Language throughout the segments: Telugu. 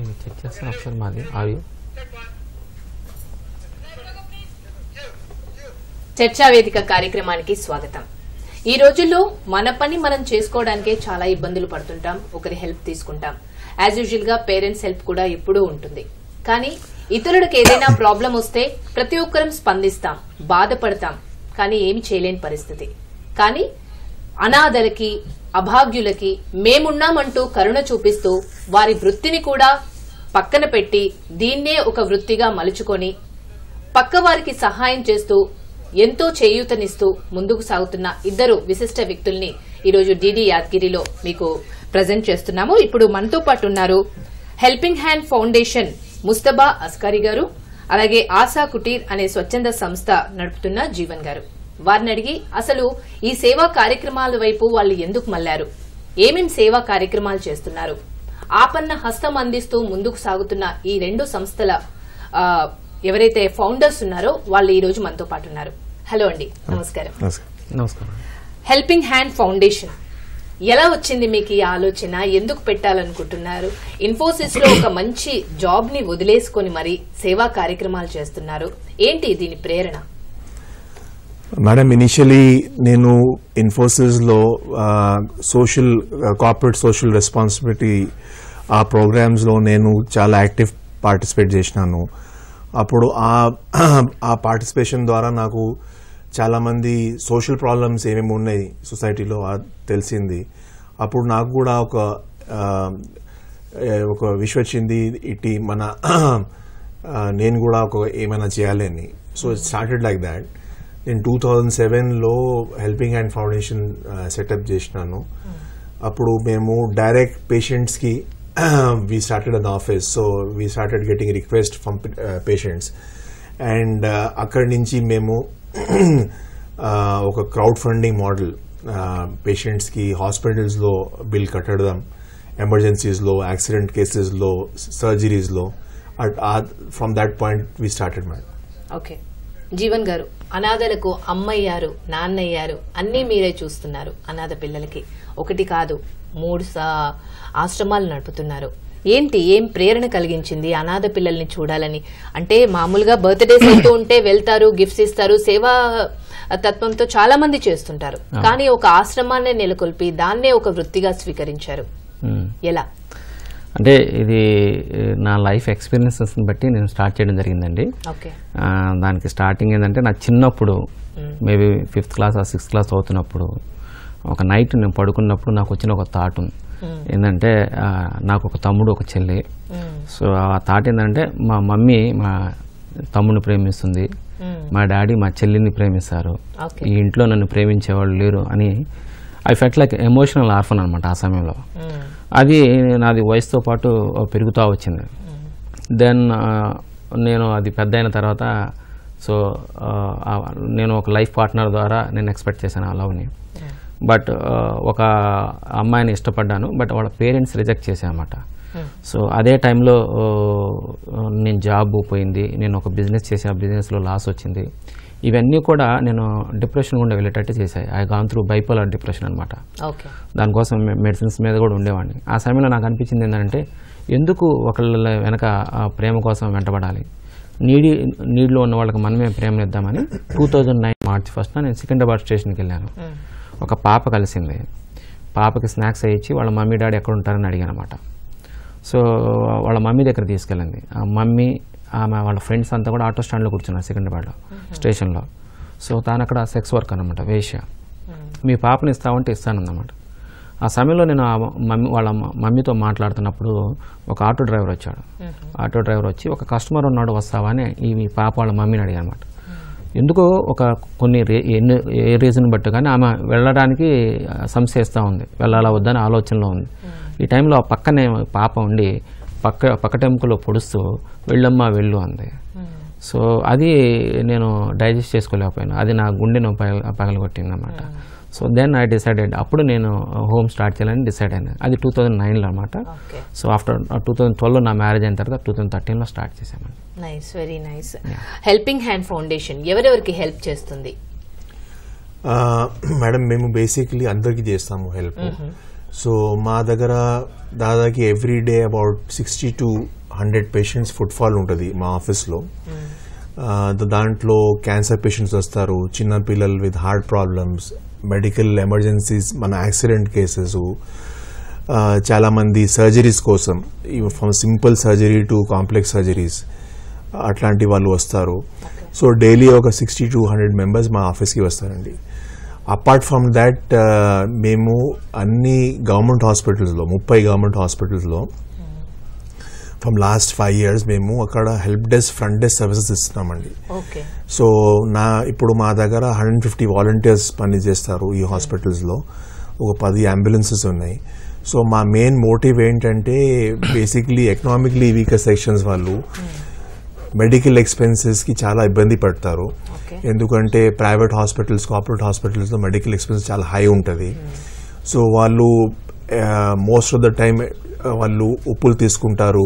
చెక్ చేస్తాను ఒకసారి మాది ఆడియో చర్చా వేదిక కార్యక్రమానికి స్వాగతం ఈ రోజుల్లో మన పని మనం చేసుకోవడానికే చాలా ఇబ్బందులు పడుతుంటాం ఒకరి హెల్ప్ తీసుకుంటాం యాజ్ యూజువల్ గా పేరెంట్స్ హెల్ప్ కూడా ఎప్పుడూ ఉంటుంది కానీ ఇతరులకు ఏదైనా ప్రాబ్లం వస్తే ప్రతి ఒక్కరం స్పందిస్తాం బాధపడతాం కానీ ఏమి చేయలేని పరిస్థితి కానీ అనాథలకి అభాగ్యులకి మేమున్నామంటూ కరుణ చూపిస్తూ వారి వృత్తిని కూడా పక్కన పెట్టి దీన్నే ఒక వృత్తిగా మలుచుకొని పక్కవారికి సహాయం చేస్తూ ఎంతో చేయూతనిస్తూ ముందుకు సాగుతున్న ఇద్దరు విశిష్ట వ్యక్తుల్ని ఈరోజు డిడి యాదగిరిలో మీకు ప్రజెంట్ చేస్తున్నాము ఇప్పుడు మనతో పాటు ఉన్నారు helping hand foundation Mustaba Askari garu అలాగే ఆశా కుటీర్ అనే స్వచ్ఛంద సంస్థ నడుపుతున్న జీవన్ గారు వారిని అడిగి అసలు ఈ సేవా కార్యక్రమాల వైపు వాళ్ళు ఎందుకు మళ్లారు ఏమేం సేవా కార్యక్రమాలు చేస్తున్నారు ఆపన్న హస్తం అందిస్తూ ముందుకు సాగుతున్న ఈ రెండు సంస్థల ఆ, ఎవరైతే ఫౌండర్స్ ఉన్నారో వాళ్ళు ఈ రోజు మనతో పాటు ఉన్నారు హలో అండి నమస్కారం నమస్కారం హెల్పింగ్ హ్యాండ్ ఫౌండేషన్ ఎలా వచ్చింది మీకు ఈ ఆలోచన ఎందుకు పెట్టాలనుకుంటున్నారు ఇన్ఫోసిస్ లో ఒక మంచి జాబ్ ని వదిలేసుకొని మరి సేవా కార్యక్రమాలు చేస్తున్నారు ఏంటి దీని ప్రేరణ మేడం ఇనిషియలీ నేను ఇన్ఫోసిస్లో సోషల్ కార్పొరేట్ సోషల్ రెస్పాన్సిబిలిటీ ఆ ప్రోగ్రామ్స్లో నేను చాలా యాక్టివ్ పార్టిసిపేట్ చేసినాను అప్పుడు ఆ ఆ పార్టిసిపేషన్ ద్వారా నాకు చాలామంది సోషల్ ప్రాబ్లమ్స్ ఏమేమి ఉన్నాయి సొసైటీలో అది తెలిసింది అప్పుడు నాకు కూడా ఒక ఆ, ఏ, ఒక విష్ వచ్చింది ఇటు మన ఆ, నేను కూడా ఒక ఏమైనా చేయాలి అని so it started like that నేను టూ థౌజండ్ సెవెన్లో హెల్పింగ్ హ్యాండ్ ఫౌండేషన్ సెటప్ చేసినాను అప్పుడు మేము డైరెక్ట్ పేషెంట్స్కి we started on office so we started getting request from patients and అక్కడి నుంచి మేము uh, ఒక క్రౌడ్ ఫండింగ్ మోడల్ పేషెంట్స్కి హాస్పిటల్స్లో బిల్ కట్టడం ఎమర్జెన్సీస్లో యాక్సిడెంట్ కేసెస్లో సర్జరీస్లో from that point we started madam okay Jeevan garu అనాథలకు అమ్మయ్యారు నాన్నయ్యారు అన్నీ మీరే చూస్తున్నారు అనాథ పిల్లలకి ఒకటి కాదు మూడు సా- ఆశ్రమాలు నడుపుతున్నారు ఏంటి ఏం ప్రేరణ కలిగించింది అనాథ పిల్లల్ని చూడాలని అంటే మామూలుగా బర్త్డేస్ అవుతూ ఉంటే వెళ్తారు గిఫ్ట్స్ ఇస్తారు సేవా తత్వంతో చాలా మంది చేస్తుంటారు కానీ ఒక ఆశ్రమాన్నే నెలకొల్పి దాన్నే ఒక వృత్తిగా స్వీకరించారు మ్మ్. ఎలా అంటే ఇది ఏ, నా లైఫ్ ఎక్స్పీరియన్సెస్ని బట్టి నేను స్టార్ట్ చేయడం జరిగిందండి ఓకే ఆ, దానికి స్టార్టింగ్ ఏంటంటే నా చిన్నప్పుడు మేబీ ఫిఫ్త్ క్లాస్ ఆ సిక్స్త్ క్లాస్ అవుతున్నప్పుడు ఒక నైట్ నేను పడుకున్నప్పుడు నాకు వచ్చిన ఒక థాట్ ఉంది ఏంటంటే ఆ, నాకు ఒక తమ్ముడు ఒక చెల్లి సో ఆ థాట్ ఏంటంటే మా మమ్మీ మా తమ్ముడిని ప్రేమిస్తుంది మా డాడీ మా చెల్లిని ప్రేమిస్తారు ఓకే ఈ ఇంట్లో నన్ను ప్రేమించేవాళ్ళు లేరు అని I felt like emotional orphan అనమాట ఆ సమయంలో అది నాది వయసుతో పాటు పెరుగుతూ వచ్చింది దెన్ నేను అది పెద్ద అయిన తర్వాత సో నేను ఒక లైఫ్ పార్ట్నర్ ద్వారా నేను ఎక్స్పెక్ట్ చేశాను ఆ లవ్ని బట్ ఒక అమ్మాయిని ఇష్టపడ్డాను బట్ వాళ్ళ పేరెంట్స్ రిజెక్ట్ చేశారన్నమాట సో అదే టైంలో నేను జాబ్ పోయింది నేను ఒక బిజినెస్ చేసి ఆ బిజినెస్లో లాస్ వచ్చింది ఇవన్నీ కూడా నేను డిప్రెషన్ గుండా వెళ్ళేటట్టు చేశాయి I gone through bipolar depression అనమాట ఓకే దానికోసం మె- మెడిసిన్స్ మీద కూడా ఉండేవాడిని ఆ సమయంలో నాకు అనిపించింది ఏంటంటే ఎందుకు ఒకళ్ళ వెనక ఆ ప్రేమ కోసం వెంటబడాలి నీడి నీడిలో ఉన్న వాళ్ళకి మనమే ప్రేమ ఇద్దామని two thousand nine March first నేను సికింద్రాబాద్ స్టేషన్కి వెళ్ళాను ఒక పాప కలిసింది పాపకి స్నాక్స్ ఇచ్చి వాళ్ళ మమ్మీ డాడీ ఎక్కడ ఉంటారని అడిగాను అనమాట సో వాళ్ళ మమ్మీ దగ్గర తీసుకెళ్ళింది ఆ మమ్మీ ఆమె వాళ్ళ ఫ్రెండ్స్ అంతా కూడా ఆటో స్టాండ్లో కూర్చున్నారు సికింద్రాబాద్లో స్టేషన్లో సో తాను అక్కడ సెక్స్ వర్క్ అనమాట వేష్య మీ పాపని ఇస్తామంటే ఇస్తానన్నమాట ఆ సమయంలో నేను ఆ మమ్మీ వాళ్ళ మ- మమ్మీతో మాట్లాడుతున్నప్పుడు ఒక ఆటో డ్రైవర్ వచ్చాడు ఆటో డ్రైవర్ వచ్చి ఒక కస్టమర్ ఉన్నాడు వస్తావా అని ఈ మీ పాప వాళ్ళ మమ్మీని అడిగాను అనమాట ఎందుకో ఒక కొన్ని రే ఎన్ని ఏ రీజన్ బట్టి కానీ ఆమె వెళ్ళడానికి ఆ, సంశయిస్తూ ఉంది వెళ్ళాలా వద్దని ఆలోచనలో ఉంది ఈ టైంలో ఆ పక్కనే పాప ఉండి పక్క పక్కటెముకలో పొడుస్తూ వెళ్ళమ్మా వెళ్ళు అంది సో అది నేను డైజెస్ట్ చేసుకోలేకపోయాను అది నా గుండెను పగల పగలగొట్టింది అనమాట సో దెన్ ఐ డిసైడెడ్ అప్పుడు నేను హోమ్ స్టార్ట్ చేయాలని డిసైడ్ అయింది అది టూ థౌజండ్ నైన్లో అనమాట okay so after two thousand ట్వెల్వ్లో నా మ్యారేజ్ అయిన తర్వాత టూ థౌజండ్ థర్టీన్లో స్టార్ట్ చేసామండి nice very nice helping hand foundation ఎవరెవరికి హెల్ప్ చేస్తుంది మేడం మేము బేసిక్లీ అందరికీ చేస్తాము హెల్ప్ సో మా దగ్గర దాదాపు every day about sixty to hundred patients footfall ఉంటుంది మా ఆఫీస్లో ఆ, ద- దాంట్లో క్యాన్సర్ పేషెంట్స్ వస్తారు చిన్న పిల్లలు with heart problems medical emergencies మన యాక్సిడెంట్ కేసెస్ చాలా మంది సర్జరీస్ కోసం from simple surgery to complex surgeries అట్లాంటి వాళ్ళు వస్తారు సో డైలీ ఒక సిక్స్టీ టు హండ్రెడ్ మెంబర్స్ మా ఆఫీస్కి వస్తారండి అపార్ట్ ఫ్రమ్ దాట్ మేము అన్ని గవర్నమెంట్ హాస్పిటల్స్లో ముప్పై గవర్నమెంట్ హాస్పిటల్స్లో ఫ్రమ్ లాస్ట్ ఫైవ్ ఇయర్స్ మేము అక్కడ help desk front desk services ఇస్తున్నామండి ఓకే సో నా ఇప్పుడు మా దగ్గర హండ్రెడ్ ఫిఫ్టీ వాలంటీర్స్ పని చేస్తారు ఈ హాస్పిటల్స్లో ఒక పది అంబులెన్సెస్ ఉన్నాయి సో మా మెయిన్ మోటివ్ ఏంటంటే బేసిక్లీ ఎకనామిక్లీ వీకర్ సెక్షన్స్ వాళ్ళు మెడికల్ ఎక్స్పెన్సెస్కి చాలా ఇబ్బంది పడతారు ఓకే ఎందుకంటే ప్రైవేట్ హాస్పిటల్స్ కార్పొరేట్ హాస్పిటల్స్లో మెడికల్ ఎక్స్పెన్స్ చాలా హై ఉంటుంది సో వాళ్ళు మోస్ట్ ఆఫ్ ద టైం వాళ్ళు ఉప్పులు తీసుకుంటారు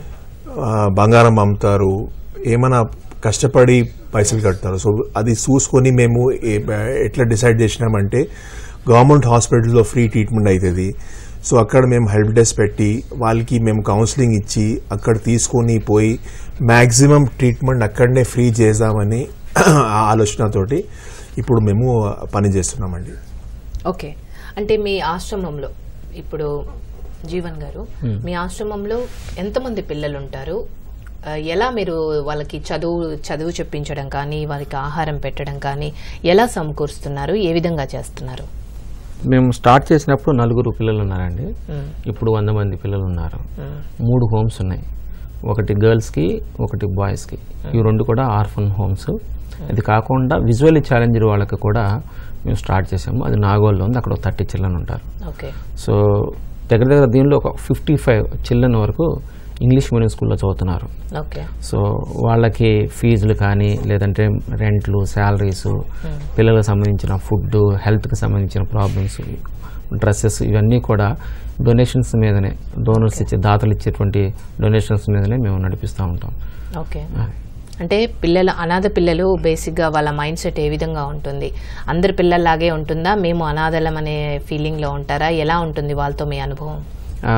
ఆ, బంగారం అమ్ముతారు ఏమైనా కష్టపడి పైసలు కడతారు సో అది చూసుకొని మేము ఏ- ఎట్లా డిసైడ్ చేసినామంటే గవర్నమెంట్ హాస్పిటల్లో ఫ్రీ ట్రీట్మెంట్ అవుతుంది సో అక్కడ మేము హెల్ప్ డెస్క్ పెట్టి వాళ్ళకి మేము కౌన్సిలింగ్ ఇచ్చి అక్కడ తీసుకొని పోయి మ్యాక్సిమం ట్రీట్మెంట్ అక్కడనే ఫ్రీ చేద్దామని ఆ ఆలోచనతోటి ఇప్పుడు మేము పని చేస్తున్నామండి ఓకే అంటే మీ ఆశ్రమంలో ఇప్పుడు జీవన్ గారు మీ ఆశ్రమంలో ఎంతమంది పిల్లలు ఉంటారు ఆ, ఎలా మీరు వాళ్ళకి చదువు చదువు చెప్పించడం కానీ వాళ్ళకి ఆహారం పెట్టడం కానీ ఎలా సమకూరుస్తున్నారు ఏ విధంగా చేస్తున్నారు మేము స్టార్ట్ చేసినప్పుడు నలుగురు పిల్లలు ఉన్నారండి మ్మ్. ఇప్పుడు వంద మంది పిల్లలు ఉన్నారు మ్మ్. మూడు హోమ్స్ ఉన్నాయి ఒకటి గర్ల్స్కి ఒకటి బాయ్స్కి ఇవి రెండు కూడా ఆర్ఫన్ హోమ్స్ ఇది కాకుండా విజువల్లీ ఛాలెంజర్ వాళ్ళకి కూడా మేము స్టార్ట్ చేసాము అది నాగోల్లో ఉంది అక్కడ థర్టీ చిల్డ్రన్ ఉంటారు ఓకే సో దగ్గర దగ్గర దీనిలో ఒక ఫిఫ్టీ ఫైవ్ చిల్డ్రన్ వరకు ఇంగ్లీష్ మీడియం స్కూల్లో చదువుతున్నారు ఓకే సో వాళ్ళకి ఫీజులు కానీ లేదంటే రెంట్లు శాలరీస్ పిల్లలకు సంబంధించిన ఫుడ్ హెల్త్కి సంబంధించిన ప్రాబ్లమ్స్ డ్రెస్సెస్ ఇవన్నీ కూడా డొనేషన్స్ మీదనే డోనర్స్ ఇచ్చే దాతలు ఇచ్చేటువంటి డొనేషన్స్ మీదనే మేము నడిపిస్తూ ఉంటాం ఓకే అంటే పిల్లల అనాథ పిల్లలు బేసిక్గా వాళ్ళ మైండ్ సెట్ ఏ విధంగా ఉంటుంది అందరి పిల్లల్లాగే ఉంటుందా మేము అనాథలం అనే ఫీలింగ్లో ఉంటారా ఎలా ఉంటుంది వాళ్ళతో మీ అనుభవం ఆ,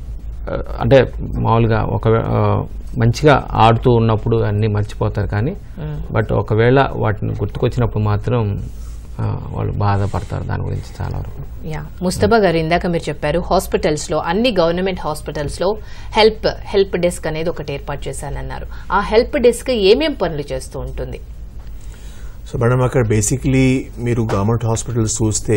అంటే మామూలుగా ఒక మంచిగా ఆడుతూ ఉన్నప్పుడు అన్నీ మర్చిపోతారు కానీ బట్ ఒకవేళ వాటిని గుర్తుకొచ్చినప్పుడు మాత్రం ఆ, వాళ్ళు బాధపడతారు దాని గురించి చాలా వరకు యా ముస్తఫా గారు ఇందాక మీరు చెప్పారు హాస్పిటల్స్లో అన్ని గవర్నమెంట్ హాస్పిటల్స్లో హెల్ప్ హెల్ప్ డెస్క్ అనేది ఒకటి ఏర్పాటు చేశానన్నారు ఆ హెల్ప్ డెస్క్ ఏమేం పనులు చేస్తూ ఉంటుంది సో మేడం అక్కడ బేసిక్లీ మీరు గవర్నమెంట్ హాస్పిటల్స్ చూస్తే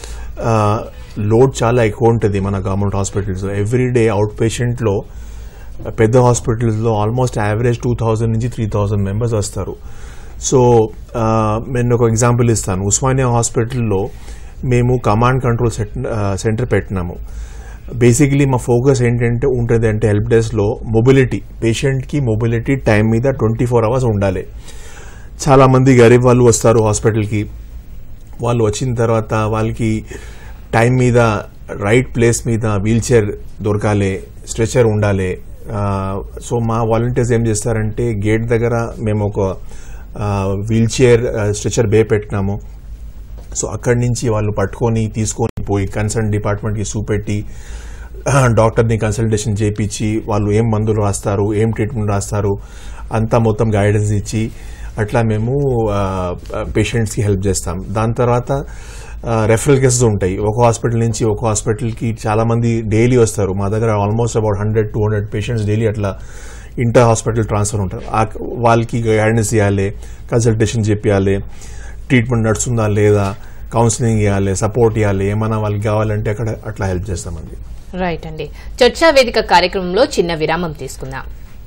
లోడ్ చాలా ఎక్కువ ఉంటుంది మన government hospitals every day out పేషెంట్లో పెద్ద హాస్పిటల్స్లో ఆల్మోస్ట్ యావరేజ్ టూ థౌజండ్ నుంచి త్రీ థౌజండ్ మెంబర్స్ వస్తారు సో ఆ, నేను ఒక ఎగ్జాంపుల్ ఇస్తాను ఉస్మానియా హాస్పిటల్లో మేము కమాండ్ కంట్రోల్ సెట్ సెంటర్ పెట్టినాము బేసిక్లీ మా ఫోకస్ ఏంటంటే ఉంటుంది అంటే హెల్ప్ డెస్క్లో మొబిలిటీ పేషెంట్కి మొబిలిటీ టైం మీద ట్వంటీ ఫోర్ అవర్స్ ఉండాలి చాలా మంది గరీబ్ వాళ్ళు వస్తారు హాస్పిటల్కి వాళ్ళు వచ్చిన తర్వాత వాళ్ళకి టైం మీద రైట్ ప్లేస్ మీద వీల్ చైర్ దొరకాలి స్ట్రెచర్ ఉండాలి ఆ, సో మా వాలంటీర్స్ ఏం చేస్తారంటే గేట్ దగ్గర మేము ఒక వీల్ చైర్ స్ట్రెచర్ బే పెట్టినాము సో అక్కడి నుంచి వాళ్ళు పట్టుకొని తీసుకొని పోయి కన్సర్న్ డిపార్ట్మెంట్కి చూపెట్టి డాక్టర్ని కన్సల్టేషన్ చేయించి వాళ్ళు ఏం మందులు రాస్తారు ఏం ట్రీట్మెంట్ రాస్తారు అంతా మొత్తం గైడెన్స్ ఇచ్చి అట్లా మేము పేషెంట్స్కి హెల్ప్ చేస్తాం దాని తర్వాత రెఫరల్ కేసెస్ ఉంటాయి ఒక హాస్పిటల్ నుంచి ఒక హాస్పిటల్కి చాలా మంది డైలీ వస్తారు మా దగ్గర almost about hundred to hundred patients daily అట్లా ఇంటర్ హాస్పిటల్ ట్రాన్స్ఫర్ ఉంటారు ఆ- వాళ్ళకి గైడెన్స్ ఇవ్వాలి కన్సల్టేషన్ చెప్పాలి ట్రీట్మెంట్ నడుస్తుందా లేదా కౌన్సిలింగ్ ఇవ్వాలి సపోర్ట్ ఇవ్వాలి ఏమైనా వాళ్ళకి కావాలంటే అక్కడ అట్లా హెల్ప్ చేస్తామండి రైట్ అండి చర్చా వేదిక కార్యక్రమంలో చిన్న విరామం తీసుకుందాం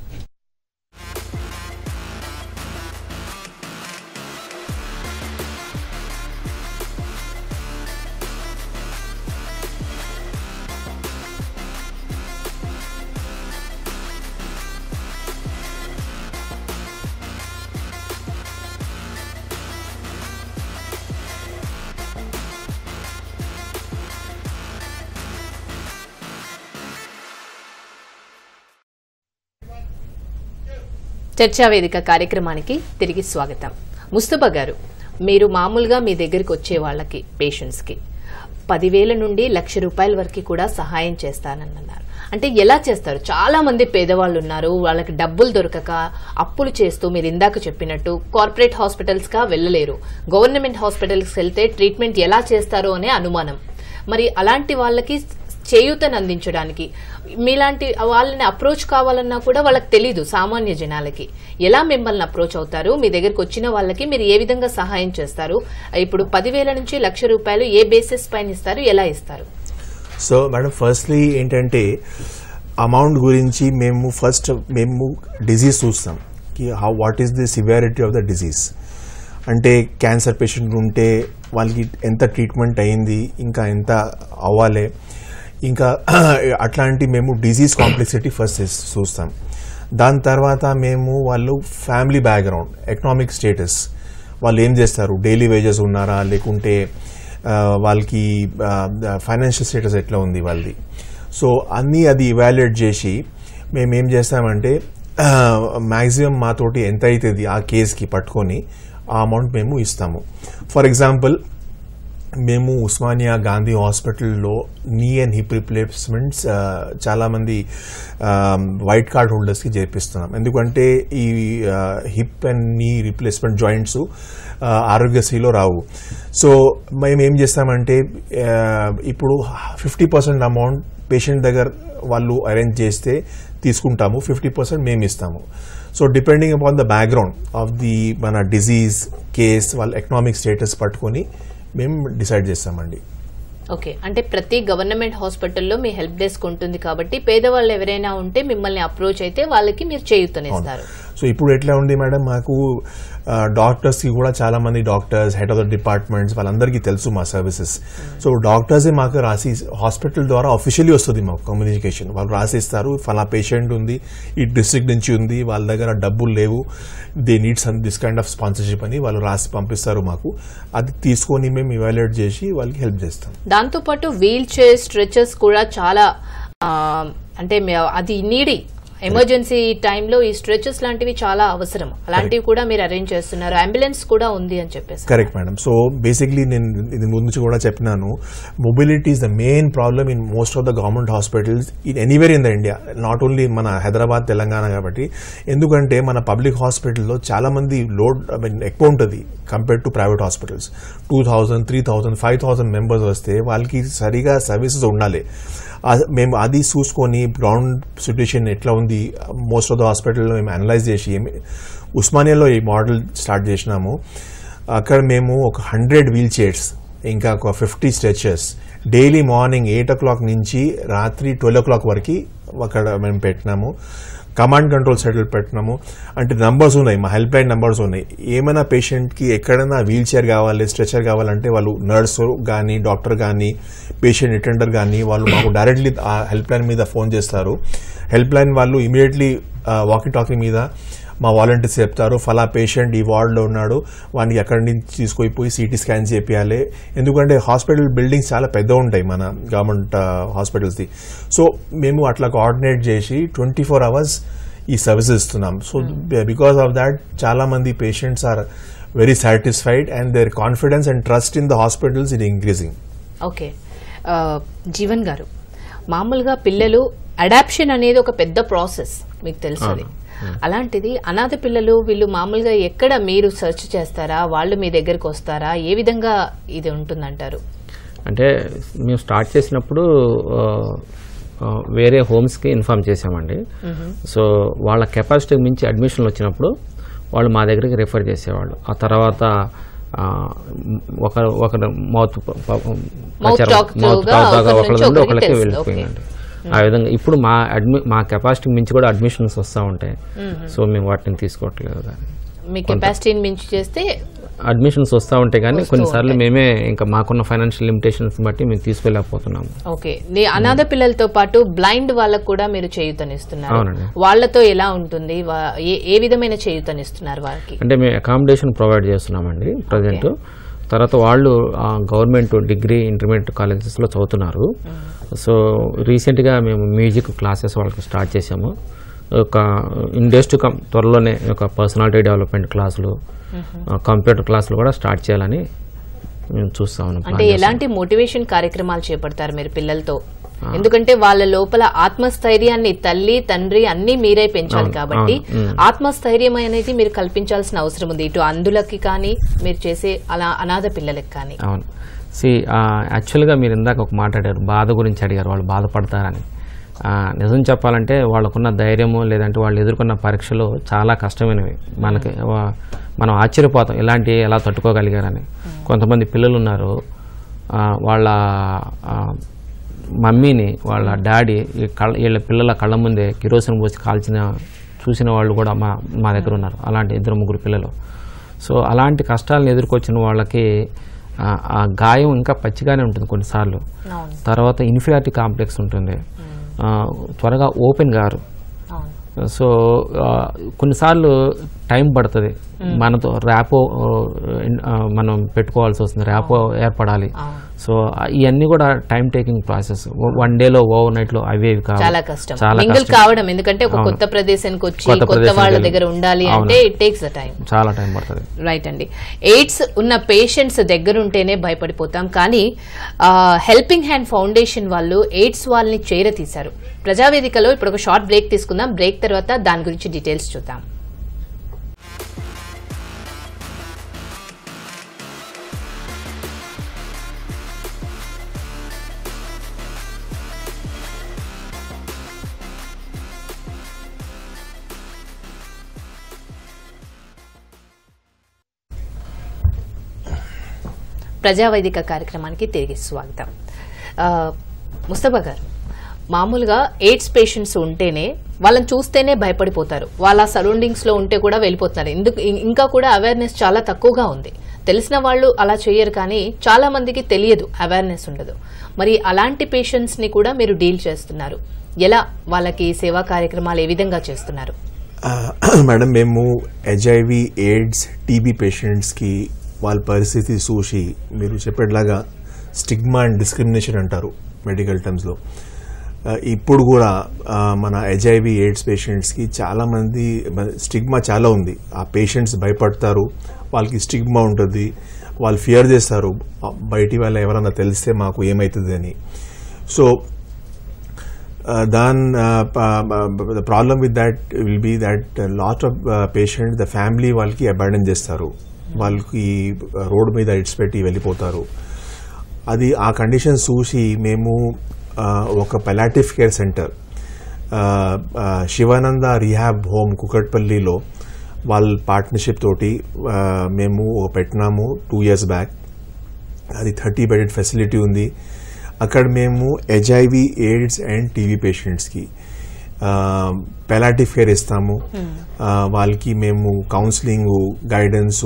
చర్చా వేదిక కార్యక్రమానికి తిరిగి స్వాగతం ముస్తఫా గారు మీరు మామూలుగా మీ దగ్గరికి వచ్చే వాళ్ళకి పేషెంట్స్కి పదివేల నుండి లక్ష రూపాయల వరకు కూడా సహాయం చేస్తానన్నారు అంటే ఎలా చేస్తారు చాలా మంది పేదవాళ్ళు ఉన్నారు వాళ్ళకి డబ్బులు దొరకక అప్పులు చేస్తూ మీరు ఇందాక చెప్పినట్టు కార్పొరేట్ హాస్పిటల్స్ గా వెళ్ళలేరు గవర్నమెంట్ హాస్పిటల్స్ వెళ్తే ట్రీట్మెంట్ ఎలా చేస్తారో అనే అనుమానం మరి అలాంటి వాళ్ళకి చేయూతను అందించడానికి మీలాంటి వాళ్ళని అప్రోచ్ కావాలన్నా కూడా వాళ్ళకి తెలీదు సామాన్య జనాలకి ఎలా మిమ్మల్ని అప్రోచ్ అవుతారు మీ దగ్గరకు వచ్చిన వాళ్ళకి మీరు ఏ విధంగా సహాయం చేస్తారు ఇప్పుడు పదివేల నుంచి లక్ష రూపాయలు ఏ బేసిస్ పైన ఇస్తారు ఎలా ఇస్తారు సో మేడం ఫస్ట్లీ ఏంటంటే అమౌంట్ గురించి మేము ఫస్ట్ మేము డిజీజ్ చూస్తాం కి how what is the severity of the disease అంటే క్యాన్సర్ పేషెంట్ ఉంటే వాళ్ళకి ఎంత ట్రీట్మెంట్ అయింది ఇంకా ఎంత అవ్వాలి ఇంకా అట్లాంటి మేము డిజీజ్ కాంప్లెక్సిటీ ఫస్ట్ చూస్తాం దాని తర్వాత మేము వాళ్ళు ఫ్యామిలీ బ్యాక్గ్రౌండ్ ఎకనామిక్ స్టేటస్ వాళ్ళు ఏం చేస్తారు డైలీ వేజెస్ ఉన్నారా లేకుంటే ఆ, వాళ్ళకి ఫైనాన్షియల్ స్టేటస్ ఎట్లా ఉంది వాళ్ళది సో అన్నీ అది ఇవాల్యుయేట్ చేసి మేము ఏం చేస్తామంటే మ్యాక్సిమం మాతోటి ఎంత అవుతుంది ఆ కేసుకి పట్టుకొని ఆ అమౌంట్ మేము ఇస్తాము ఫర్ ఎగ్జాంపుల్ మేము ఉస్మానియా గాంధీ హాస్పిటల్లో నీ అండ్ హిప్ రిప్లేస్మెంట్స్ చాలామంది వైట్ కార్డ్ హోల్డర్స్కి చేపిస్తున్నాం ఎందుకంటే ఈ hip and knee replacement joints ఆరోగ్యశ్రీలో రావు సో మేము ఏం చేస్తామంటే ఆ, ఇప్పుడు ఫిఫ్టీ పర్సెంట్ అమౌంట్ పేషెంట్ దగ్గర వాళ్ళు అరేంజ్ చేస్తే తీసుకుంటాము ఫిఫ్టీ పర్సెంట్ మేము ఇస్తాము so depending upon the background of the మన డిజీజ్ కేస్ వాళ్ళ ఎకనామిక్ స్టేటస్ పట్టుకొని మేము డిసైడ్ చేస్తామండి ఓకే అంటే ప్రతి గవర్నమెంట్ హాస్పిటల్లో మీ హెల్ప్ డెస్క్ ఉంటుంది కాబట్టి పేదవాళ్ళు ఎవరైనా ఉంటే మిమ్మల్ని అప్రోచ్ అయితే వాళ్ళకి మీరు చేయూతనిస్తారు సో ఇప్పుడు ఎట్లా ఉంది మేడం మాకు డాక్టర్స్ కి కూడా చాలా మంది doctors head of the departments వాళ్ళందరికీ తెలుసు మా సర్వీసెస్ సో డాక్టర్సే మాకు రాసి హాస్పిటల్ ద్వారా అఫీషియల్లీ వస్తుంది మాకు కమ్యూనికేషన్ వాళ్ళు రాసిస్తారు ఫలా పేషెంట్ ఉంది ఈ డిస్ట్రిక్ట్ నుంచి ఉంది వాళ్ళ దగ్గర డబ్బులు లేవు they needs on this kind of sponsorship అని వాళ్ళు రాసి పంపిస్తారు మాకు అది తీసుకొని మేము ఇవాల్యుయేట్ చేసి వాళ్ళకి హెల్ప్ చేస్తాం దాంతోపాటు వీల్ చైర్ స్ట్రెచర్స్ కూడా చాలా ఆ, అంటే మే- అది నీడి ఎమర్జెన్సీ టైంలో ఈ స్ట్రెచెస్ లాంటివి చాలా అవసరం అలాంటివి కూడా మీరు అరేంజ్ చేస్తున్నారు అంబులెన్స్ కూడా ఉంది అని చెప్పేసి కరెక్ట్ మేడం సో బేసిక్లీ నేను ఇది ముందు నుంచి కూడా చెప్పినాను mobility is the main problem in most of the government hospitals in anywhere in the India not only మన హైదరాబాద్ తెలంగాణ కాబట్టి ఎందుకంటే మన పబ్లిక్ హాస్పిటల్లో చాలా మంది లోడ్ ఐ మీన్ ఎక్కువ ఉంటుంది compare to private hospitals two thousand three thousand five thousand members వస్తే వాళ్ళకి సరిగా సర్వీసెస్ ఉండాలి ఆ- మేము అది చూసుకొని గ్రౌండ్ సిచ్యుయేషన్ ఎట్లా ఉంది మోస్ట్ ఆఫ్ ద హాస్పిటల్లో మేము అనలైజ్ చేసి ఏమి- ఉస్మానియాలో ఈ మోడల్ స్టార్ట్ చేసినాము అక్కడ మేము ఒక హండ్రెడ్ వీల్ చైర్స్ ఇంకా ఒక fifty stretchers daily morning eight o'clock నుంచి రాత్రి ట్వెల్వ్ ఓ క్లాక్ వరకు అక్కడ మేము పెట్టినాము కమాండ్ కంట్రోల్ సెటిల్ పెట్టినాము అంటే నంబర్స్ ఉన్నాయి మా హెల్ప్ లైన్ నంబర్స్ ఉన్నాయి ఏమైనా పేషెంట్కి ఎక్కడైనా వీల్ చైర్ కావాలి స్ట్రెచర్ కావాలంటే వాళ్ళు నర్సు కానీ డాక్టర్ కానీ పేషెంట్ అటెండర్ కానీ వాళ్ళు మాకు డైరెక్ట్లీ ఆ హెల్ప్ లైన్ మీద ఫోన్ చేస్తారు హెల్ప్ లైన్ వాళ్ళు ఇమీడియట్లీ వాకీ టాకీ మీద మా వాలంటీర్స్ చెప్తారు ఫలా పేషెంట్ ఈ వార్డులో ఉన్నాడు వాడిని ఎక్కడి నుంచి తీసుకొని సిటీ స్కాన్ చేపియాలి ఎందుకంటే హాస్పిటల్ బిల్డింగ్స్ చాలా పెద్ద ఉంటాయి మన గవర్నమెంట్ హాస్పిటల్స్ది సో మేము అట్లా కోఆర్డినేట్ చేసి ట్వంటీ ఫోర్ అవర్స్ ఈ సర్వీసెస్ ఇస్తున్నాం సో బికాస్ ఆఫ్ దాట్ చాలా మంది patients are very satisfied and their confidence and trust in the hospitals ఇది ఇంక్రీజింగ్ ఓకే ఆ, జీవన్ గారు మామూలుగా పిల్లలు అడాప్షన్ అనేది ఒక పెద్ద ప్రాసెస్ మీకు తెలుసు అది. అలాంటిది అనాథ పిల్లలు వీళ్ళు మామూలుగా ఎక్కడ మీరు సెర్చ్ చేస్తారా వాళ్ళు మీ దగ్గరకు వస్తారా ఏ విధంగా ఇది ఉంటుందంటారు అంటే మేము స్టార్ట్ చేసినప్పుడు ఆ, ఆ, వేరే హోమ్స్కి ఇన్ఫామ్ చేసామండి సో వాళ్ళ కెపాసిటీకి మించి అడ్మిషన్లు వచ్చినప్పుడు వాళ్ళు మా దగ్గరికి రిఫర్ చేసేవాళ్ళు ఆ తర్వాత ఆ, ఒక ఒక మౌత్ talk గా ఒకరి ఒకళ్ళ నుంచి నుండి ఒకరికి ఒకళ్ళకి తెలుసు. వెళ్ళిపోయిందండి ఆ విధంగా ఇప్పుడు మా అడ్మి మా కెపాసిటీకి మించి కూడా అడ్మిషన్స్ వస్తూ ఉంటాయి సో మేము వాటిని తీసుకోవట్లేదు దాన్ని మీ కెపాసిటీని మించి చేస్తే అడ్మిషన్స్ వస్తూ ఉంటాయి కానీ కొన్నిసార్లు మేమే ఇంకా మాకున్న ఫైనాన్షియల్ లిమిటేషన్స్ బట్టి మేము తీసుకెళ్ళకపోతున్నాము ఓకే నీ అనాథ పిల్లలతో పాటు బ్లైండ్ వాళ్ళకు కూడా మీరు చేయూతనిస్తున్నారు అవునండి. వాళ్ళతో ఎలా ఉంటుంది వా- ఏ ఏ విధమైన చేయూతనిస్తున్నారు వాళ్ళకి అంటే మేము అకామిడేషన్ ప్రొవైడ్ చేస్తున్నామండి ప్రజెంట్ తర్వాత వాళ్ళు గవర్నమెంట్ డిగ్రీ ఇంటర్మీడియట్ కాలేజెస్లో చదువుతున్నారు సో రీసెంట్గా మేము మ్యూజిక్ క్లాసెస్ వాళ్ళకి స్టార్ట్ చేసాము ఒక ఇన్ డేస్ టు కమ్ త్వరలోనే ఒక పర్సనాలిటీ డెవలప్మెంట్ క్లాసులు కంప్యూటర్ క్లాసులు కూడా స్టార్ట్ చేయాలని మేము చూస్తా ఉన్నాం అంటే ఎలాంటి మోటివేషన్ కార్యక్రమాలు చేపడతారు మీరు పిల్లలతో ఎందుకంటే వాళ్ళ లోపల ఆత్మస్థైర్యాన్ని తల్లి తండ్రి అన్ని మీరే పెంచాలి అవును, కాబట్టి అవును, ఉమ్. ఆత్మస్థైర్యం అనేది మీరు కల్పించాల్సిన అవసరం ఉంది ఇటు అందులకి కానీ మీరు చేసే అలా అనాథ పిల్లలకి కానీ అవును సి యాక్చువల్గా మీరు ఇందాక ఒక మాట్లాడారు బాధ గురించి అడిగారు వాళ్ళు బాధపడతారని ఆ, నిజం చెప్పాలంటే వాళ్ళకున్న ధైర్యము లేదంటే వాళ్ళు ఎదుర్కొన్న పరీక్షలు చాలా కష్టమైనవి మనకి వా- మనం ఆశ్చర్యపోతాం ఇలాంటి ఎలా తట్టుకోగలిగారని కొంతమంది పిల్లలు ఉన్నారు ఆ, వాళ్ళ ఆ, మమ్మీని వాళ్ళ డాడీ ఈ కళ్ళ వీళ్ళ పిల్లల కళ్ళ ముందే కిరోసిన్ పోసి కాల్చిన చూసిన వాళ్ళు కూడా మా మా దగ్గర ఉన్నారు అలాంటి ఇద్దరు ముగ్గురు పిల్లలు సో అలాంటి కష్టాలను ఎదుర్కొచ్చిన వాళ్ళకి ఆ, ఆ గాయం ఇంకా పచ్చిగానే ఉంటుంది కొన్నిసార్లు అవును తర్వాత ఇన్ఫీరియారిటీ కాంప్లెక్స్ ఉంటుంది ఆ, త్వరగా ఓపెన్ గారు అవును సో ఆ, కొన్నిసార్లు టైం పడుతుంది మనతో ర్యాపో ఆ, మనం పెట్టుకోవాల్సి వస్తుంది ర్యాపో ఏర్పడాలి అవును సో ఆ, ఇవన్నీ కూడా టైం టేకింగ్ ప్రాసెస్ వన్ డేలో ఓవర్ నైట్ లో అవి ఇవి కావు చాలా కష్టం చాలా మింగిల్ కష్టం. కావడం ఎందుకంటే ఒక అవును. కొత్త ప్రదేశానికి వచ్చి కొత్త కొత్త ప్రదేశానికి వాళ్ళ వెళ్ళి. దగ్గర ఉండాలి అవును. అంటే ఇట్ టేక్స్ ద టైం చాలా టైం పడుతుంది రైట్ అండి ఎయిడ్స్ ఉన్న పేషెంట్స్ దగ్గరుంటేనే భయపడిపోతాం కానీ హెల్పింగ్ హ్యాండ్ ఫౌండేషన్ వాళ్ళు ఎయిడ్స్ వాళ్ళని చేరతీశారు ప్రజావేదికలో ఇప్పుడు ఒక షార్ట్ బ్రేక్ తీసుకుందాం బ్రేక్ తర్వాత దాని గురించి డీటెయిల్స్ చూద్దాం ప్రజావేదిక కార్యక్రమానికి తిరిగి స్వాగతం ఆ, ముస్తఫా గారు మామూలుగా ఎయిడ్స్ పేషెంట్స్ ఉంటేనే వాళ్ళని చూస్తేనే భయపడిపోతారు వాళ్ళ సరౌండింగ్స్ లో ఉంటే కూడా వెళ్ళిపోతున్నారు ఎందుకు ఇం- ఇంకా కూడా అవేర్నెస్ చాలా తక్కువగా ఉంది తెలిసిన వాళ్ళు అలా చేయరు కానీ చాలా మందికి తెలియదు అవేర్నెస్ ఉండదు మరి అలాంటి పేషెంట్స్ ని కూడా మీరు డీల్ చేస్తున్నారు ఎలా వాళ్ళకి సేవా కార్యక్రమాలు ఏ విధంగా చేస్తున్నారు ఆ, మేడం మేము హెచ్ఐవి ఎయిడ్స్ టీబీ పేషెంట్స్కి వాళ్ళ పరిస్థితి చూసి మీరు చెప్పేట్లాగా స్టిగ్మా అండ్ డిస్క్రిమినేషన్ అంటారు మెడికల్ టర్మ్స్లో ఇప్పుడు కూడా ఆ, మన హెచ్ఐవి ఎయిడ్స్ పేషెంట్స్కి చాలామంది స్టిగ్మా చాలా ఉంది ఆ పేషెంట్స్ భయపడతారు వాళ్ళకి స్టిగ్మా ఉంటుంది వాళ్ళు ఫియర్ చేస్తారు ఆ, బయటి వాళ్ళ ఎవరన్నా తెలిస్తే మాకు ఏమవుతుంది అని so uh, then uh, p- uh, the problem with that will be that a lot of uh, patients the family వాళ్ళకి అబాండన్ చేస్తారు వాళ్ళకి రోడ్ మీద ఇడిచిపెట్టి వెళ్ళిపోతారు అది ఆ కండిషన్ చూసి మేము uh, ఒక palliative care centre Shivananda rehab home కుకట్పల్లిలో వాళ్ళ పార్ట్నర్షిప్ తోటి uh, మేము ఒక పెట్టినాము టూ ఇయర్స్ బ్యాక్ అది థర్టీ బెడెడ్ ఫెసిలిటీ ఉంది అక్కడ మేము హెచ్ఐవి ఎయిడ్స్ అండ్ టీవీ పేషెంట్స్కి పెలాటివ్ కేర్ ఇస్తాము ఆ, వాళ్ళకి మేము కౌన్సిలింగ్ గైడెన్స్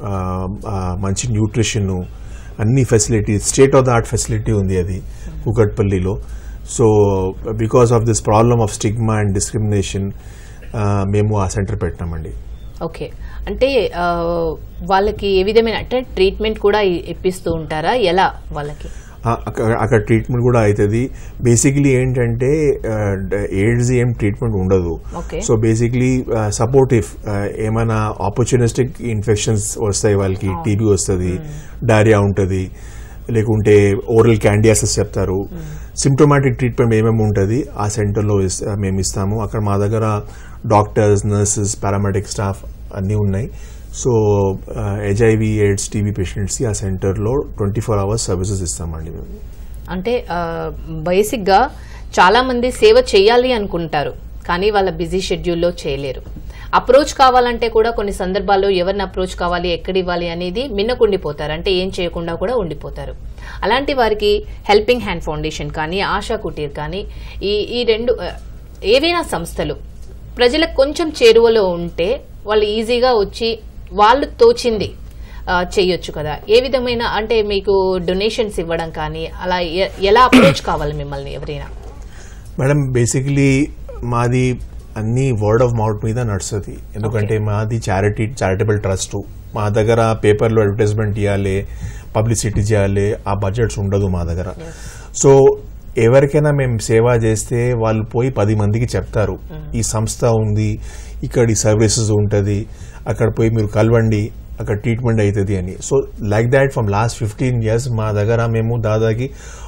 మంచి న్యూట్రిషన్ అన్ని facility state of the art facility ఉంది అది కుకట్పల్లిలో so because of this problem of stigma and discrimination మేము ఆ సెంటర్ పెట్టినామండి ఓకే అంటే ఆ, వాళ్ళకి ఏ విధమైన అంటే ట్రీట్మెంట్ కూడా ఇ- ఇప్పిస్తూ ఉంటారా ఎలా వాళ్ళకి ఆ, అక్కడ అక్కడ ట్రీట్మెంట్ కూడా అవుతుంది బేసిక్లీ ఏంటంటే ఎయిడ్స్ ఏం ట్రీట్మెంట్ ఉండదు Okay. సో బేసిక్లీ సపోర్టివ్ ఏమైనా ఆపర్చునిస్టిక్ ఇన్ఫెక్షన్స్ వస్తాయి వాళ్ళకి టీబీ వస్తుంది డైరియా ఉంటుంది లేకుంటే ఓరల్ క్యాండియాసెస్ చెప్తారు సిమ్టోమాటిక్ ట్రీట్మెంట్ ఏమేమి ఉంటుంది ఆ సెంటర్లో మేము ఇస్తాము అక్కడ మా దగ్గర డాక్టర్స్ నర్సెస్ పారామెడిక్ స్టాఫ్ అన్నీ ఉన్నాయి సో హెచ్ఐవి ఎయిడ్స్ టీబీ పేషెంట్స్కి ఆ సెంటర్లో ట్వంటీ ఫోర్ అవర్స్ సర్వీసెస్ ఇస్తామండి మేము అంటే బేసిక్ గా చాలా మంది సేవ చేయాలి అనుకుంటారు కానీ వాళ్ళ బిజీ షెడ్యూల్లో చేయలేరు అప్రోచ్ కావాలంటే కూడా కొన్ని సందర్భాల్లో ఎవరిని అప్రోచ్ కావాలి ఎక్కడ ఇవ్వాలి అనేది మిన్నకుండిపోతారు అంటే ఏం చేయకుండా కూడా ఉండిపోతారు అలాంటి వారికి హెల్పింగ్ హ్యాండ్ ఫౌండేషన్ కానీ ఆశా కుటీర్ కానీ ఈ ఈ రెండు ఆ, ఏవైనా సంస్థలు ప్రజలకు కొంచెం చేరువలో ఉంటే వాళ్ళు ఈజీగా వచ్చి వాళ్ళు తోచింది ఆ, చేయొచ్చు కదా ఏ విధమైన అంటే మీకు డొనేషన్స్ ఇవ్వడం కానీ అలా ఎ- ఎలా అప్రోచ్ కావాలి మిమ్మల్ని ఎవరైనా మేడం బేసిక్లీ మాది అన్ని వర్డ్ ఆఫ్ మౌత్ మీద నడుస్తుంది ఎందుకంటే మాది చారిటీ చారిటబుల్ ట్రస్ట్ మా దగ్గర పేపర్లో అడ్వర్టైజ్మెంట్ ఇవ్వాలి పబ్లిసిటీ చేయాలి ఆ బడ్జెట్స్ ఉండదు మా దగ్గర సో ఎవరికైనా మేము సేవ చేస్తే వాళ్ళు పోయి పది మందికి చెప్తారు ఈ సంస్థ ఉంది ఇక్కడ ఈ సర్వీసెస్ ఉంటుంది అక్కడ పోయి మీరు కలవండి అక్కడ ట్రీట్మెంట్ అవుతుంది అని so like that from last fifteen years మా దగ్గర మేము దాదాకి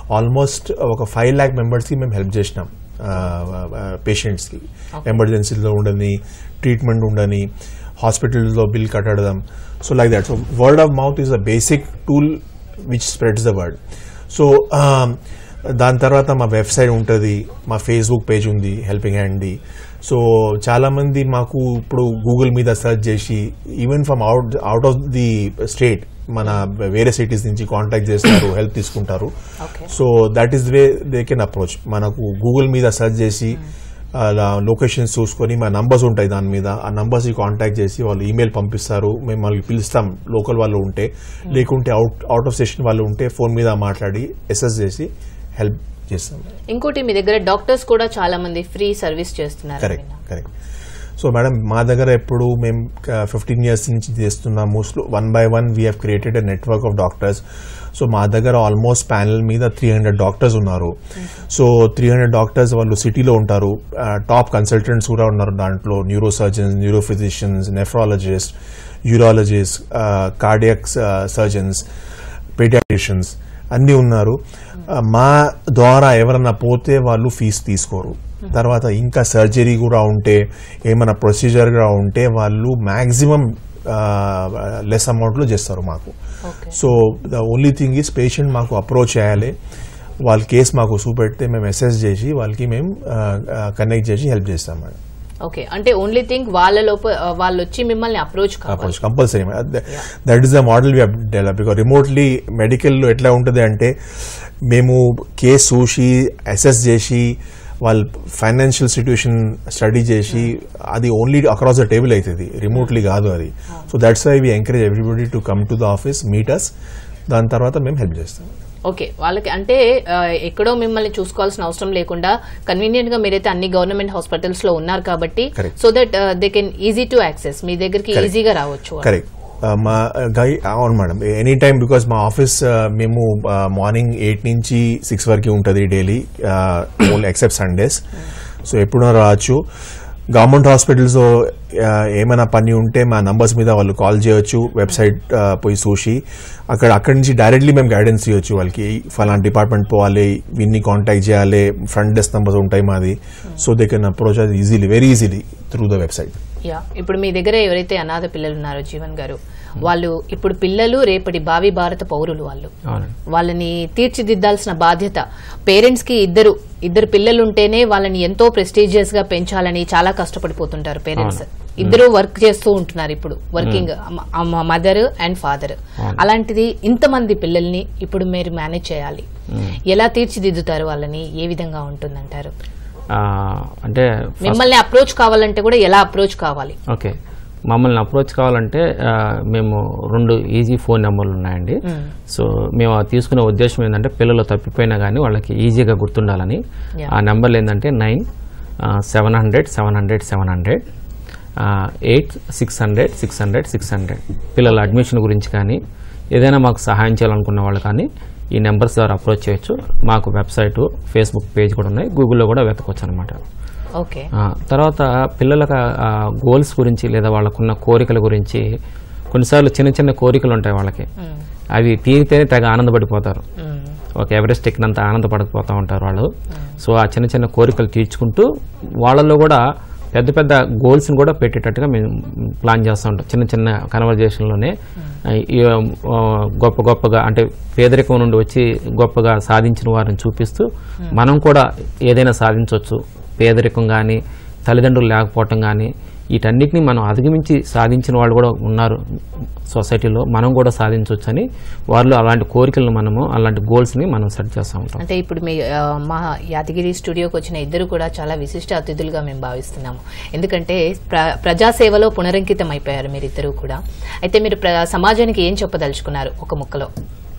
ఆల్మోస్ట్ ఒక ఫైవ్ ల్యాక్ మెంబర్స్కి మేము హెల్ప్ చేసినాం పేషెంట్స్కి ఎమర్జెన్సీలో ఉండని ట్రీట్మెంట్ ఉండని హాస్పిటల్స్లో బిల్ కట్టడం so like that so word of mouth is a basic tool which spreads the word so దాని తర్వాత మా వెబ్సైట్ ఉంటుంది మా ఫేస్బుక్ పేజ్ ఉంది హెల్పింగ్ హ్యాండ్ది సో చాలామంది మాకు ఇప్పుడు గూగుల్ మీద సెర్చ్ చేసి even from out out of the state మన వేరే సిటీస్ నుంచి కాంటాక్ట్ చేస్తారు హెల్ప్ తీసుకుంటారు Okay. So that is way they can approach మనకు గూగుల్ మీద సెర్చ్ చేసి అలా లొకేషన్స్ చూసుకొని మా నంబర్స్ ఉంటాయి దాని మీద ఆ నంబర్స్ కాంటాక్ట్ చేసి వాళ్ళు ఈమెయిల్ పంపిస్తారు మేము వాళ్ళకి పిలుస్తాం లోకల్ వాళ్ళు ఉంటే లేకుంటే అవుట్ అవుట్ ఆఫ్ స్టేషన్ వాళ్ళు ఉంటే ఫోన్ మీద మాట్లాడి ఎస్ఎస్ చేసి హెల్ప్ చేస్తాం ఇంకోటి మీ దగ్గర డాక్టర్స్ కూడా చాలా మంది ఫ్రీ సర్వీస్ చేస్తున్నారు కరెక్ట్ కరెక్ట్ సో మేడం మా దగ్గర ఎప్పుడు మేము ఫిఫ్టీన్ ఇయర్స్ నుంచి చేస్తున్నాం most one by one we have created a network of doctors so మా దగ్గర ఆల్మోస్ట్ ప్యానల్ మీద త్రీ హండ్రెడ్ డాక్టర్స్ ఉన్నారు సో త్రీ హండ్రెడ్ డాక్టర్స్ వాళ్ళు సిటీలో ఉంటారు టాప్ కన్సల్టెంట్స్ కూడా ఉన్నారు దాంట్లో neuro surgeons neuro physicians nephrologist urologist cardiac surgeons paediatricians అన్నీ ఉన్నారు ఆ, మా ద్వారా ఎవరన్నా పోతే వాళ్ళు ఫీజు తీసుకోరు తర్వాత ఇంకా సర్జరీ కూడా ఉంటే ఏమైనా ప్రొసీజర్ కూడా ఉంటే వాళ్ళు మ్యాక్సిమం లెస్ అమౌంట్లో చేస్తారు మాకు Okay. So the only thing is patient మాకు అప్రోచ్ చేయాలి వాళ్ళ కేసు మాకు చూపెడితే మేము అసెస్ చేసి వాళ్ళకి మేము కనెక్ట్ చేసి హెల్ప్ చేస్తాం మేడం ఓకే అంటే ఓన్లీ థింగ్ వాళ్ళ లోప వాళ్ళు వచ్చి మిమ్మల్ని అప్రోచ్ కావాలి approach compulsory that is the model we develop because remotely మెడికల్లో ఎట్లా ఉంటుంది అంటే మేము కేసు చూసి అసెస్ చేసి వాళ్ళ ఫైనాన్షియల్ సిచ్యువేషన్ స్టడీ చేసి అది ఓన్లీ అక్రాస్ ద టేబుల్ అవుతుంది రిమోట్లీ కాదు అది so that's why we encourage everybody to come to the office meet us దాని తర్వాత మేము హెల్ప్ చేస్తాం ఓకే వాళ్ళకి అంటే ఆ, ఎక్కడో మిమ్మల్ని చూసుకోవాల్సిన అవసరం లేకుండా కన్వీనియంట్ గా మీరైతే అన్ని గవర్నమెంట్ హాస్పిటల్స్ లో ఉన్నారు కాబట్టి Correct. So that they can easy to access మీ దగ్గరికి Correct. ఈజీగా రావచ్చు కరెక్ట్ మా గై అవును మేడం ఎనీ టైం బికాస్ మా ఆఫీస్ మేము మార్నింగ్ ఎయిట్ నుంచి సిక్స్ వరకు ఉంటుంది daily only except Sundays so ఎప్పుడో రావచ్చు గవర్నమెంట్ హాస్పిటల్స్ ఏమైనా పని ఉంటే మా నంబర్స్ మీద వాళ్ళు కాల్ చేయొచ్చు వెబ్సైట్ పోయి చూసి అక్కడ అక్కడి నుంచి డైరెక్ట్లీ మేము గైడెన్స్ ఇవ్వచ్చు వాళ్ళకి ఫలానా డిపార్ట్మెంట్ పోవాలి వీన్ని కాంటాక్ట్ చేయాలి ఫ్రంట్ డెస్క్ నంబర్స్ ఉంటాయి మాది సో దే కెన్ అప్రోచ్ అది easily very easily through the website yeah ఇప్పుడు మీ దగ్గర ఎవరైతే అనాథ పిల్లలు ఉన్నారో జీవన్ గారు వాళ్ళు ఇప్పుడు పిల్లలు రేపటి భావి భారత పౌరులు వాళ్ళు అవునండి వాళ్ళని తీర్చిదిద్దాల్సిన బాధ్యత పేరెంట్స్ కి ఇద్దరు ఇద్దరు పిల్లలు ఉంటేనే వాళ్ళని ఎంతో ప్రెస్టీజియస్ గా పెంచాలని చాలా కష్టపడిపోతుంటారు పేరెంట్స్ ఇద్దరు వర్క్ చేస్తూ ఉంటున్నారు ఇప్పుడు వర్కింగ్ మదర్ అండ్ ఫాదర్ అలాంటిది ఇంతమంది పిల్లల్ని ఇప్పుడు మీరు మేనేజ్ చేయాలి ఎలా తీర్చిదిద్దుతారు వాళ్ళని ఏ విధంగా ఉంటుందంటారు ఆ, అంటే మిమ్మల్ని అప్రోచ్ కావాలంటే కూడా ఎలా అప్రోచ్ కావాలి ఓకే మమ్మల్ని అప్రోచ్ కావాలంటే ఆ, మేము రెండు ఈజీ ఫోన్ నెంబర్లు ఉన్నాయండి సో మేము ఆ తీసుకునే ఉద్దేశం ఏంటంటే పిల్లలు తప్పిపోయినా కానీ వాళ్ళకి ఈజీగా గుర్తుండాలని Yeah. ఆ నెంబర్లు ఏంటంటే nine seven hundred seven hundred seven hundred eight six hundred six hundred six hundred పిల్లల అడ్మిషన్ గురించి కానీ ఏదైనా మాకు సహాయం చేయాలనుకున్న వాళ్ళు కానీ ఈ నెంబర్స్ ద్వారా అప్రోచ్ చేయొచ్చు మాకు వెబ్సైట్ ఫేస్బుక్ పేజ్ కూడా ఉన్నాయి గూగుల్లో కూడా వెతకొచ్చు అనమాట ఓకే ఆ, తర్వాత పిల్లలకు గోల్స్ గురించి లేదా వాళ్ళకున్న కోరికల గురించి కొన్నిసార్లు చిన్న చిన్న కోరికలు ఉంటాయి వాళ్ళకి అవి తీరితేనే తెగ ఆనందపడిపోతారు ఒక ఎవరెస్ట్ ఎక్కినంత ఆనందపడకపోతూ ఉంటారు వాళ్ళు సో ఆ చిన్న చిన్న కోరికలు తీర్చుకుంటూ వాళ్ళల్లో కూడా పెద్ద పెద్ద గోల్స్ని కూడా పెట్టేటట్టుగా మేము ప్లాన్ చేస్తూ ఉంటాం చిన్న చిన్న కన్వర్జేషన్లోనే ఈ, ఆ, గొప్ప గొప్పగా అంటే పేదరికం నుండి వచ్చి గొప్పగా సాధించిన వారిని చూపిస్తూ మనం కూడా ఏదైనా సాధించవచ్చు పేదరికం కానీ తల్లిదండ్రులు లేకపోవటం కానీ వీటన్నిటిని మనం అధిగమించి సాధించిన వాళ్ళు కూడా ఉన్నారు సొసైటీలో మనం కూడా సాధించవచ్చు అని వారిలో అలాంటి కోరికలను మనము అలాంటి గోల్స్ని మనం సెట్ చేస్తూ ఉంటాం అంటే ఇప్పుడు మీ ఆ, మా యాదగిరి స్టూడియోకి వచ్చిన ఇద్దరు కూడా చాలా విశిష్ట అతిథులుగా మేము భావిస్తున్నాము ఎందుకంటే ప్ర ప్రజాసేవలో పునరంకితం అయిపోయారు మీరిద్దరూ కూడా అయితే మీరు ప్ర సమాజానికి ఏం చెప్పదలుచుకున్నారు ఒక ముక్కలో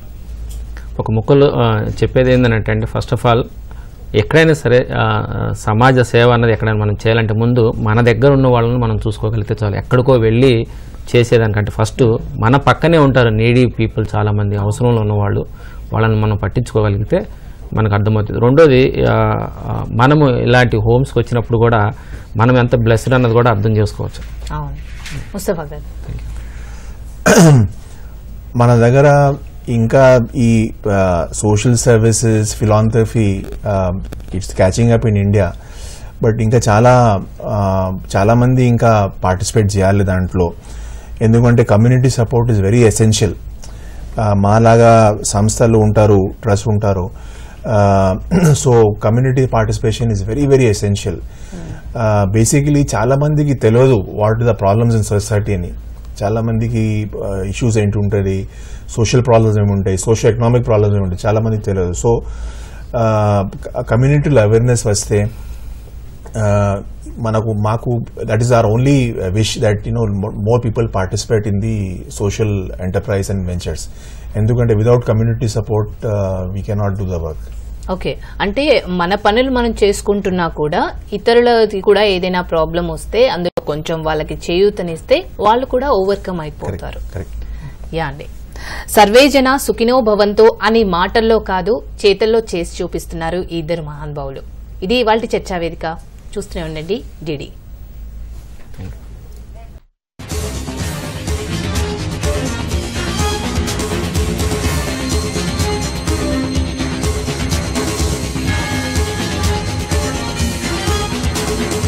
ఒక ముక్కలు ఆ, చెప్పేది ఏంటంటే అంటే ఫస్ట్ ఆఫ్ ఆల్ ఎక్కడైనా సరే ఆ, సమాజ సేవ అన్నది ఎక్కడైనా మనం చేయాలంటే ముందు మన దగ్గర ఉన్న వాళ్ళని మనం చూసుకోగలిగితే చాలు ఎక్కడికో వెళ్ళి చేసేదానికంటే ఫస్ట్ మన పక్కనే ఉంటారు నీడీ పీపుల్ చాలామంది అవసరంలో ఉన్నవాళ్ళు వాళ్ళని మనం పట్టించుకోగలిగితే మనకు అర్థమవుతుంది రెండోది ఆ, ఆ, మనము ఇలాంటి హోమ్స్కి వచ్చినప్పుడు కూడా మనం ఎంత బ్లెస్డ్ అన్నది కూడా అర్థం చేసుకోవచ్చు అవును ముస్తఫా గారు మన దగ్గర ఇంకా ఈ social services philanthropy it's catching up in India but ఇంకా చాలా uh, చాలా మంది ఇంకా పార్టిసిపేట్ చేయాలి దాంట్లో ఎందుకంటే community support is very essential మాలాగా సంస్థలు ఉంటారు ట్రస్ట్ ఉంటారు so community participation is very very essential basically చాలా మందికి తెలియదు what the problems in society అని చాలా మందికి ఇష్యూస్ ఏంటి ఉంటుంది సోషల్ ప్రాబ్లమ్స్ ఏమి ఉంటాయి సోషల్ ఎకనామిక్ ప్రాబ్లమ్స్ ఏమి ఉంటాయి చాలా మందికి తెలియదు సో కమ్యూనిటీలో అవేర్నెస్ వస్తే uh, మనకు మాకు that is our only wish that you know more people participate in the social enterprise and ventures ఎందుకంటే without community support we cannot do the work okay అంటే మన పనులు మనం చేసుకుంటున్నా కూడా ఇతరులది కూడా ఏదైనా ప్రాబ్లం వస్తే అందులో కొంచెం వాళ్ళకి చేయూతనిస్తే వాళ్ళు కూడా ఓవర్కమ్ అయిపోతారు కరెక్ట్ యా అండి సర్వే జన సుఖినో భవంతో అని మాటల్లో కాదు చేతల్లో చేసి చూపిస్తున్నారు ఈ ఇద్దరు మహానుభావులు ఇది ఇవాళ చర్చా వేదిక చూస్తూనే ఉండండి డిడి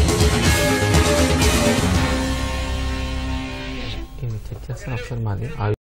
ఇది చెక్ చేస్తాను ఒకసారి మాది